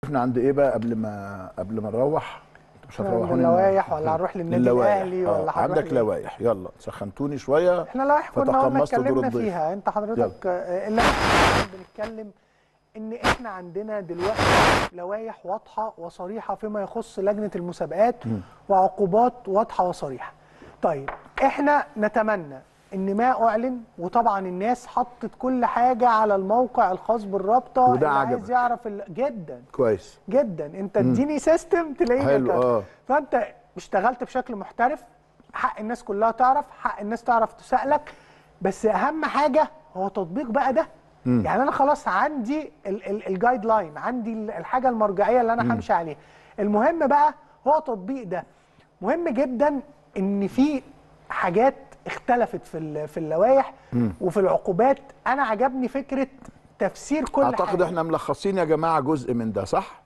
احنا عند ايه بقى قبل ما قبل ما نروح انتوا مش عند هتروحوني اللوائح ولا هنروح للنادي اللوائح. الأهلي آه، ولا هنروح عندك لإيه؟ لوائح يلا سخنتوني شويه احنا لوائح كنا قلنا فتقمصت دور اتكلمنا الضيف. فيها انت حضرتك آه، اللي احنا بنتكلم ان احنا عندنا دلوقتي لوائح واضحه وصريحه فيما يخص لجنه المسابقات وعقوبات واضحه وصريحه. طيب احنا نتمنى ان ما اعلن وطبعا الناس حطت كل حاجه على الموقع الخاص بالرابطه وده اللي عجبك. عايز يعرف ال- جدا كويس جدا انت اديني سيستم تلاقيه حلو، كده. آه. فانت اشتغلت بشكل محترف حق الناس كلها تعرف حق الناس تعرف تسالك بس اهم حاجه هو تطبيق بقى ده يعني انا خلاص عندي الجايد لاين عندي ال- الحاجه المرجعيه اللي انا همشي عليها المهم بقى هو تطبيق ده مهم جدا ان في حاجات اختلفت في ال- في اللوائح وفي العقوبات انا عجبني فكره تفسير كل اعتقد حاجه احنا ملخصين يا جماعه جزء من ده صح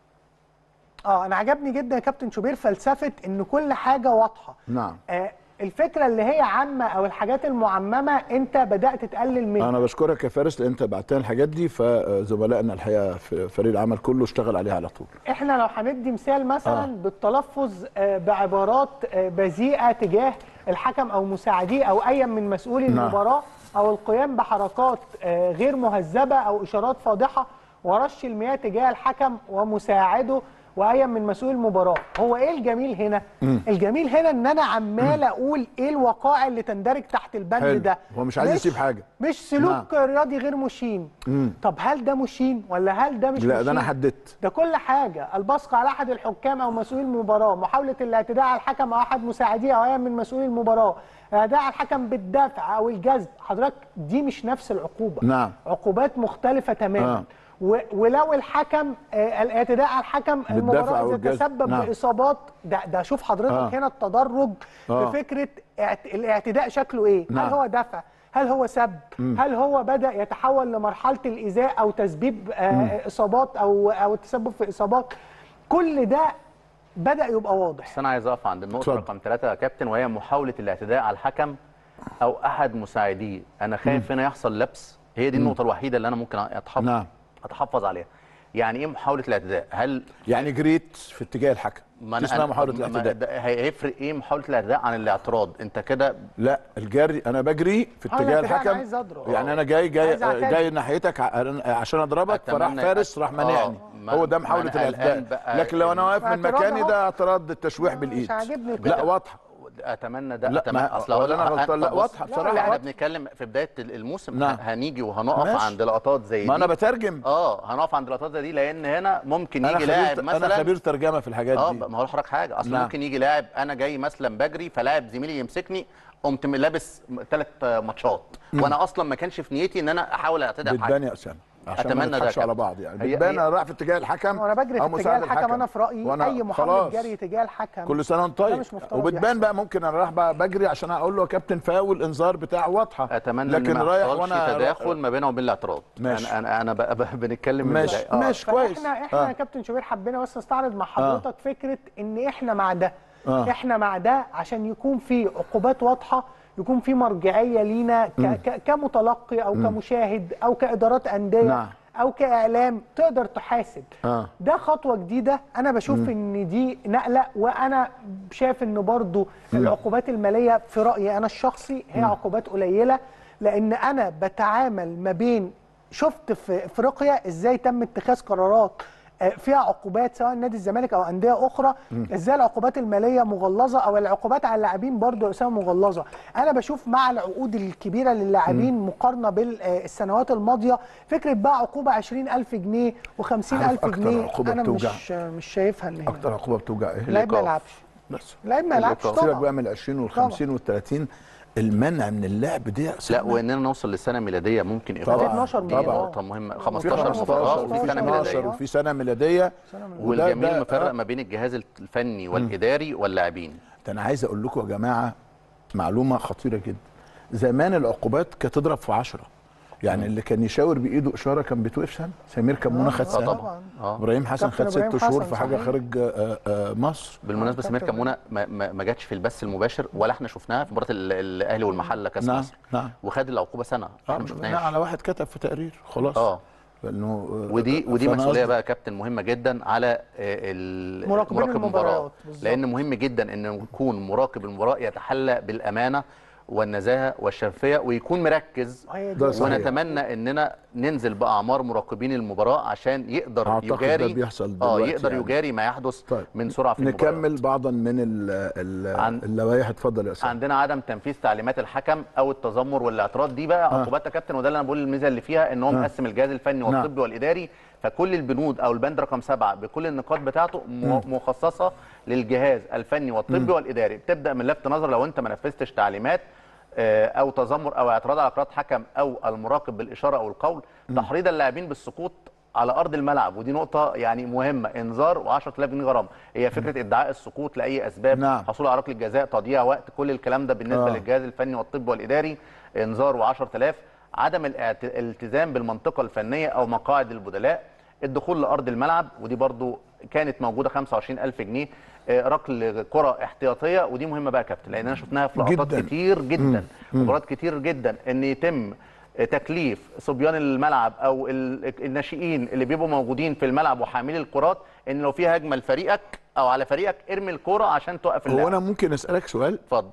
اه انا عجبني جدا يا كابتن شوبير فلسفه ان كل حاجه واضحه نعم آه الفكره اللي هي عامه او الحاجات المعممه انت بدات تقلل منها انا بشكرك يا فارس لان انت بعت لنا الحاجات دي فزملائنا الحقيقه في فريق العمل كله اشتغل عليها على طول احنا لو هندي مثال مثلا آه. آه. بالتلفظ آه بعبارات آه بذيئه تجاه الحكم او مساعديه او اي من مسؤولي نعم. المباراه او القيام بحركات آه غير مهذبه او اشارات فاضحه ورش المياه تجاه الحكم ومساعده واي من مسؤول المباراه هو ايه الجميل هنا الجميل هنا ان انا عمال اقول ايه الوقائع اللي تندرج تحت البند حلو. ده هو مش عايز يسيب حاجة. مش سلوك رياضي غير مشين طب هل ده مشين ولا هل ده مش لا مشين ده انا حددت ده كل حاجة البصق على أحد الحكام أو مسؤول المباراة محاولة الاعتداء على الحكم أو أحد مساعديه أو أي من مسؤولي المباراة الاعتداء على الحكم بالدفع أو الجذب حضرتك دي مش نفس العقوبة نعم. عقوبات مختلفة تماما آه. و- ولو الحكم آه، الاعتداء على الحكم بالدفع المباراة أو إذا الجذب. تسبب نعم. بإصابات ده ده شوف حضرتك آه. هنا التدرج آه. في فكرة اعت- الاعتداء شكله إيه نعم. هل هو دفع هل هو سب هل هو بدا يتحول لمرحله الايذاء او تسبيب آه اصابات او او التسبب في اصابات كل ده بدا يبقى واضح بس انا عايز اقف عند النقطه اتفضل. رقم ثلاثة يا كابتن وهي محاوله الاعتداء على الحكم او احد مساعديه انا خايف هنا يحصل لبس هي دي النقطه الوحيده اللي انا ممكن اتحفظ نعم. اتحفظ عليها يعني ايه محاوله الاعتداء هل يعني جريت في اتجاه الحكم ما دي اسمها محاوله ما- الاعتداء ده هيفرق ايه محاوله الاعتداء عن الاعتراض انت كده لا الجري انا بجري في أنا اتجاه الاعتداء أنا الحكم عايز أضرب. يعني انا جاي جاي عايز أعتدي. جاي ناحيتك ع- عشان اضربك فراح أتمنى- فارس راح آه، مانعني ما- هو ده ما محاوله أنا قلقان الاعتداء بقى لكن لو انا واقف من اعتراض مكاني أهو. ده اعتراض التشويح مش بالايد عاجبني لا كده. واضحه اتمنى ده لا، اتمنى ما- اصل هقول ولا أنا لك- غلطان؟ لا، طب واضحة بص، بصراحة، لا احنا واضحة. بنتكلم في بدايه الموسم نعم. هنيجي وهنقف ماشي. عند لقطات زي دي ما انا بترجم اه هنقف عند لقطات زي دي لان هنا ممكن انا يجي لاعب خبير مثلا انا خبير ترجمه في الحاجات اه دي ما هو حضرتك حاجه اصل نعم. ممكن يجي لاعب انا جاي مثلا بجري فلاعب زميلي يمسكني قمت لابس ثلاث ماتشات وانا اصلا ما كانش في نيتي ان انا احاول اعتدي على بتبان حاجه يا اسامه عشان ما أتمنى ده نضحكش يا على كابتن. بعض يعني هي- بتبان هي- انا رايح في اتجاه الحكم وانا بجري أو في اتجاه مساعد الحكم انا في رايي وأنا اي محاوله خلاص. جري تجاه الحكم كل سنه وانت ده طيب مش مفترض وبتبان يحصل. بقى ممكن انا رايح بقى بجري عشان اقول له يا كابتن فاول انذار بتاع واضحه اتمنى لكن ان ما رايح يحصلش وانا تداخل ما بينه وبين الاعتراض ماشي. انا انا انا بقى بقى بنتكلم من ماشي البداية. آه. ماشي كويس احنا احنا آه. يا كابتن شوبير حبينا بس نستعرض مع حضرتك فكره ان احنا مع ده آه. احنا مع ده عشان يكون في عقوبات واضحه يكون في مرجعيه لينا ك ك كمتلقي او كمشاهد او كادارات انديه نعم. او كاعلام تقدر تحاسب آه. ده خطوه جديده انا بشوف ان دي نقله وانا شايف ان برضو العقوبات الماليه في رايي انا الشخصي هي عقوبات قليله لان انا بتعامل ما بين شفت في افريقيا ازاي تم اتخاذ قرارات آه، فيها عقوبات سواء نادي الزمالك او انديه اخرى ازاي العقوبات الماليه مغلظه او العقوبات على اللاعبين برضو يا اسامه مغلظه انا بشوف مع العقود الكبيره للاعبين مقارنه بالسنوات الماضيه فكره بقى عقوبه 20000 جنيه و50000 عارف أكتر جنيه عقوبة انا بتوجع؟ مش مش شايفها ان هي اكتر عقوبه بتوجع ايه اللاعب ما الإيقاف. يلعبش بس اللاعب ما يلعبش الإيقاف. سيبك بقى طبعا من ال 20 وال 50 وال 30 المنع من اللعب دي يا لا أسامة. واننا نوصل للسنه ميلاديه ممكن طبعا إيقاف. 12 دي طبعا. نقطه مهمه في 15 15 مباراه وفي وفي سنه 12 ميلاديه وفي سنه ميلاديه وده- والجميل ده- مفرق آه. ما بين الجهاز الفني والاداري واللاعبين ده انا عايز اقول لكم يا جماعه معلومه خطيره جدا زمان العقوبات كانت تضرب في 10 يعني اللي كان يشاور بايده اشاره كان بيتوقف سنه سمير كمونه خد آه، سنه طبعا اه ابراهيم حسن كابتن خد إبراهيم ست شهور حسن، في حاجه صحيح. خارج آه، آه، مصر بالمناسبه سمير كابتن كمونه ما, ما, ما جاتش في البث المباشر ولا احنا شفناها في مباراه ال- الاهلي والمحله كاس نعم، مصر نعم. وخد العقوبه سنه آه، احنا ما لا، شفناهاش على واحد كتب في تقرير خلاص اه لانه ودي ودي فأنا مسؤوليه قصدي- بقى يا كابتن مهمه جدا على آه، ال- مراقبين مراقب المباريات، بالظبط. لان مهم جدا ان يكون مراقب المباراه يتحلى بالامانه والنزاهه والشفافيه ويكون مركز هي ده دي صحيح. ونتمنى اننا ننزل باعمار مراقبين المباراه عشان يقدر أعتقد ده يجاري بيحصل اه دلوقتي يقدر يعني. يجاري ما يحدث طيب. من سرعه في المباراه نكمل بعضا من ال ال عن- اللوائح اتفضل يا اسامه عندنا عدم تنفيذ تعليمات الحكم او التذمر والاعتراض دي بقى عقوبات يا كابتن وده اللي انا بقول الميزه اللي فيها ان هو آه. مقسم الجهاز الفني نعم. والطبي والاداري فكل البنود او البند رقم سبعه بكل النقاط بتاعته م- مخصصه للجهاز الفني والطبي والاداري بتبدا من لفت نظر لو انت ما نفذتش تعليمات آه، او تذمر او اعتراض على قرارات حكم او المراقب بالاشاره او القول تحريض اللاعبين بالسقوط على ارض الملعب ودي نقطه يعني مهمه انذار و10000 جنيه غرامه هي فكره ادعاء السقوط لاي اسباب نعم. حصول على ركله جزاء تضييع وقت كل الكلام ده بالنسبه آه. آه. للجهاز الفني والطبي والاداري انذار و10000 عدم الاعت- الالتزام بالمنطقه الفنيه او مقاعد البدلاء الدخول لارض الملعب ودي برضو كانت موجوده 25000 جنيه آه، ركل كره احتياطيه ودي مهمه بقى يا كابتن لان انا شفناها في لقطات جداً. كتير جدا مباريات كتير جدا ان يتم تكليف صبيان الملعب او ال- الناشئين اللي بيبقوا موجودين في الملعب وحاملي الكرات ان لو في هجمه لفريقك او على فريقك ارمي الكره عشان توقف هو اللاعب انا ممكن اسالك سؤال اتفضل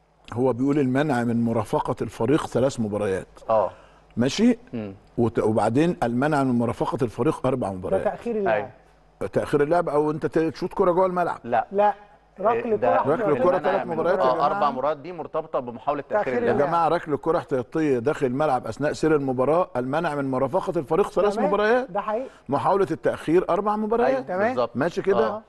هو بيقول المنع من مرافقه الفريق ثلاث مباريات اه ماشي مم. وت- وبعدين المنع من مرافقه الفريق اربع ده مباريات تاخير اللاعب أيوة. تاخير اللعب او انت تشوط كره جوه الملعب لا لا ركل ده- كره ركل احتياطية. كرة المنع ثلاث من- مباريات يا اه جماعة. اربع مباريات دي مرتبطه بمحاوله تاخير تأخير يا اللعب اللعب. جماعه ركله كره احتياطيه داخل الملعب اثناء سير المباراه المنع من مرافقه الفريق ثلاث تمام. مباريات ده حقيقي محاوله التاخير اربع ايوه مباريات تمام. بالظبط ماشي كده آه.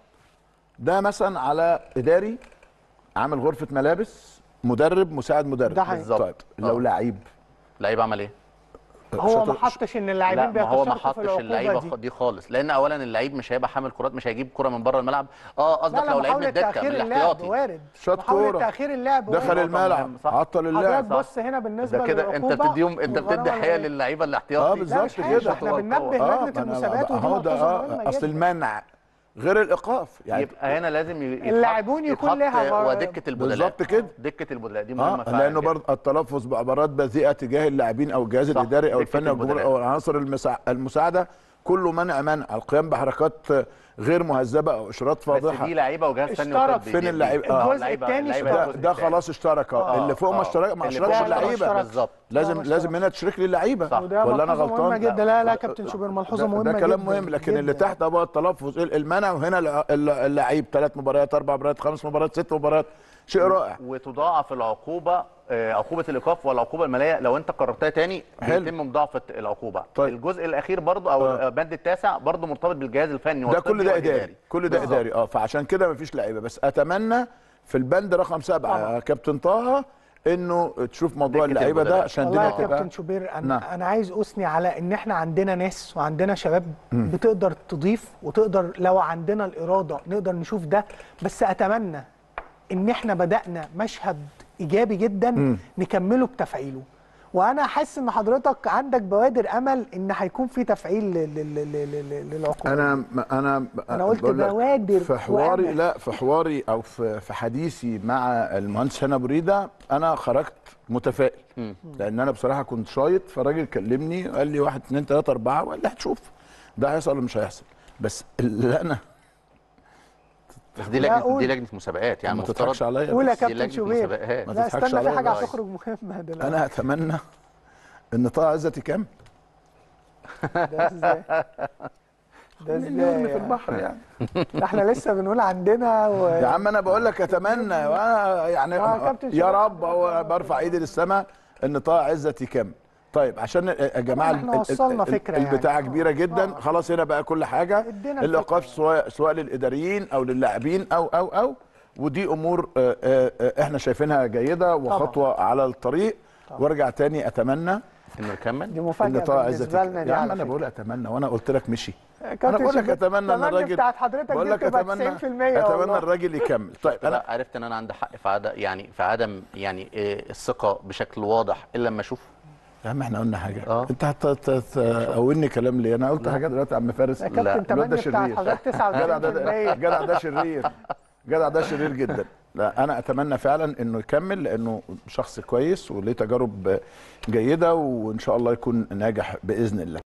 ده مثلا على اداري عامل غرفه ملابس مدرب مساعد مدرب ده حقيقي. بالظبط. طيب لو آه. لعيب لعيب عمل ايه؟ هو ما شاطر- حطش ان اللاعبين لا ما هو ما بيتشاركوا في حطش العقوبه اللعيبه دي خ- دي خالص لان اولا اللعيب مش هيبقى حامل كرات مش هيجيب كره من بره الملعب اه لا قصدك لا لو لعيب من محاولة الدكه من تأخير اللعب الاحتياطي وارد شاط محاولة كورة. تأخير اللعب دخل وارد. الملعب مهم، صح. عطل حضرتك اللعب صح. بص هنا بالنسبة ده كده انت للعقوبة بتديهم انت والغرامة بتدي حياه الغير- للعيبه اه الاحتياطي بالظبط مش حاجة، كده احنا هو بننبه القوة. اه لجنة ما أنا المسابقات ودي هو ده ملحوظة اه مهمة اصل جدا. المنع غير الايقاف يعني يبقى هنا لازم ي- يتحط- اللاعبون يكون يتحط لها غر- ودكه البدلاء بالظبط كده. دكه البدلاء دي اه مهمه فعلا لانه جدا. برضه التلفظ بعبارات بذيئه تجاه اللاعبين او الجهاز صح، الاداري او دكة الفني او الجمهور البدلاء. او العناصر المساع- المساعده كله منع منع القيام بحركات غير مهذبه او اشارات بس فاضحه دي لعيبه وجهاز فني اشترك. وطبي. فين دي- اللعيب؟ دي- آه. الجزء اللعيبة- التاني اللعيبة ده, الجزء ده التاني. خلاص اشترك اه آه، اللي فوق ما آه. اشترك ما اللي اشتركش فوق ما اللعيبه اشتركش. بالظبط لازم لا، ما لازم هنا تشرك للعيبه صح. وده ولا انا ملحوظة مهمة غلطان جدا لا لا كابتن شوبير ملحوظة ده, مهمة ده كلام جدا مهم لكن اللي جدا. تحت بقى التلفظ المنع وهنا الع- اللعيب ثلاث مباريات اربع مباريات خمس مباريات ست مباريات شيء رائع وتضاعف العقوبه آه، عقوبه الايقاف والعقوبه الماليه لو انت قررتها تاني حلو. بيتم مضاعفه العقوبه طيب. الجزء الاخير برضو او آه. البند التاسع برضو مرتبط بالجهاز الفني ده والطبي كل ده والإداري. اداري كل ده بالظبط. اداري اه فعشان كده مفيش لعيبه بس اتمنى في البند رقم سبعه طبعا. يا كابتن طه انه تشوف موضوع دكة اللعيبه ده البدلاء. عشان والله الدنيا يا تبقى كابتن شوبير انا نعم. انا عايز اثني على ان احنا عندنا ناس وعندنا شباب بتقدر تضيف وتقدر لو عندنا الاراده نقدر نشوف ده بس اتمنى ان احنا بدانا مشهد ايجابي جدا نكمله بتفعيله وانا حاسس ان حضرتك عندك بوادر امل ان هيكون في تفعيل لل- لل- لل- لل- للعقوبه انا انا أنا قلت بقول لك بوادر في حواري وأمل. لا في حواري او في في حديثي مع المهندس هنا بريده انا خرجت متفائل لان انا بصراحه كنت شايط فالراجل كلمني قال لي واحد اثنين ثلاثه اربعه وقال لي هتشوف ده هيحصل ولا مش هيحصل بس اللي انا بس دي لا، لجنه قول. دي لجنه مسابقات يعني ما تضحكش المفترض عليا قول يا بس. دي كابتن لجنة شوبير مسابقات. ما لا تضحكش استنى في عليا. حاجه طيب. هتخرج مهمه دلوقتي انا اتمنى ان طه عزت يكمل ده ازاي ده مليون في ازاي البحر يعني ده احنا لسه بنقول عندنا و... يا عم انا بقول لك اتمنى وانا يعني آه، كابتن يا شباب. رب هو برفع ايدي للسماء ان طه عزت يكمل طيب عشان يا جماعه طبعاً إحنا ال- ال- وصلنا ال- فكرة يعني. البتاعه كبيره جدا آه. خلاص هنا بقى كل حاجه ادينا الايقاف الفكرة. سواء سواء للاداريين او للاعبين او او او ودي امور آه، آه، آه، احنا شايفينها جيده وخطوه على الطريق وارجع تاني اتمنى انه يكمل دي ان مفاجاه طه عزت بالنسبه لنا يكمل. دي يا عم على انا فكرة. بقول اتمنى وانا قلت لك مشي كابتن انا بقول لك شوبير، اتمنى ان التمني الراجل بتاعت حضرتك بقول دي لك بتبقى اتمنى 90% اتمنى والله. الراجل يكمل طيب انا انا عرفت ان انا عندي حق في عدم يعني في عدم يعني آه، الثقه بشكل واضح الا لما اشوف يا عم احنا قلنا حاجه آه. انت هتقولني كلام ليه انا قلت حاجه دلوقتي يا عم فارس يا لا، كابتن الواد ده تمني بتاعت شرير. حضرتك جدع ده 99% جدع ده شرير جدع ده شرير جدا لا انا اتمنى فعلا انه يكمل لانه شخص كويس وليه تجارب جيده وان شاء الله يكون ناجح باذن الله